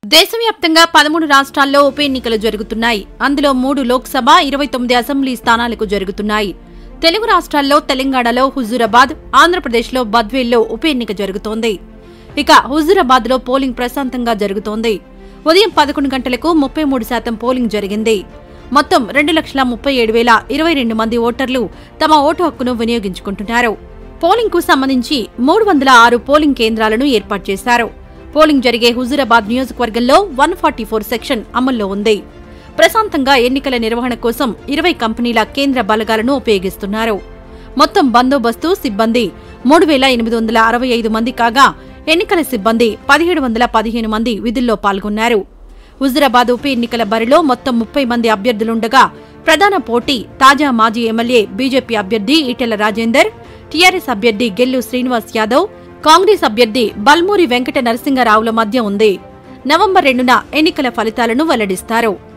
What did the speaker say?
దేశవ్యాప్తంగా పదమూడు రాష్ట్రాల్లో ఉప ఎన్నికలు జరుగుతున్నాయి అందులో మూడు లోక్సభ ఇరవై తొమ్మిది అసెంబ్లీ స్థానాలకు జరుగుతున్నాయి తెలుగు రాష్ట్రాల్లో తెలంగాణలో హుజూరాబాద్ ఆంధ్రప్రదేశ్లో బద్వేల్లో ఉప ఎన్నిక జరుగుతోంది ఇక హుజూరాబాద్లో పోలింగ్ ప్రశాంతంగా జరుగుతోంది ఉదయం పదకొండు గంటలకు ముప్పై మూడు శాతం పోలింగ్ జరిగింది మొత్తం రెండు లక్షల ముప్పై ఏడు వేల ఇరవై రెండు మంది ఓటర్లు తమ ఓటు హక్కును వినియోగించుకుంటున్నారు పోలింగ్ కు సంబంధించి మూడు వందల ఆరు పోలింగ్ కేంద్రాలను ఏర్పాటు చేశారు పోలింగ్ జరిగే హుజూరాబాద్ నియోజకవర్గంలో వన్ ఫార్టీ ఫోర్ సెక్షన్ అమల్లో ఉంది ప్రశాంతంగా ఎన్నికల నిర్వహణ కోసం ఇరవై కంపెనీల కేంద్ర బలగాలను ఉపయోగిస్తున్నారు మొత్తం బందోబస్తు సిబ్బంది మూడు వేల ఎనిమిది వందల అరవై ఐదు మంది కాగా ఎన్నికల సిబ్బంది పదిహేడు వందల పదిహేను మంది విధుల్లో పాల్గొన్నారు హుజురాబాద్ ఉప ఎన్నికల బరిలో మొత్తం ముప్పై మంది అభ్యర్థులుండగా ప్రధాన పోటీ తాజా మాజీ ఎమ్మెల్యే బీజేపీ అభ్యర్థి ఈటెల రాజేందర్ టీఆర్ఎస్ అభ్యర్థి గెల్లు శ్రీనివాస్ యాదవ్ కాంగ్రెస్ అభ్యర్థి బల్మూరి వెంకట నరసింగరావుల మధ్య ఉంది నవంబర్ రెండున ఎన్నికల ఫలితాలను వెల్లడిస్తారు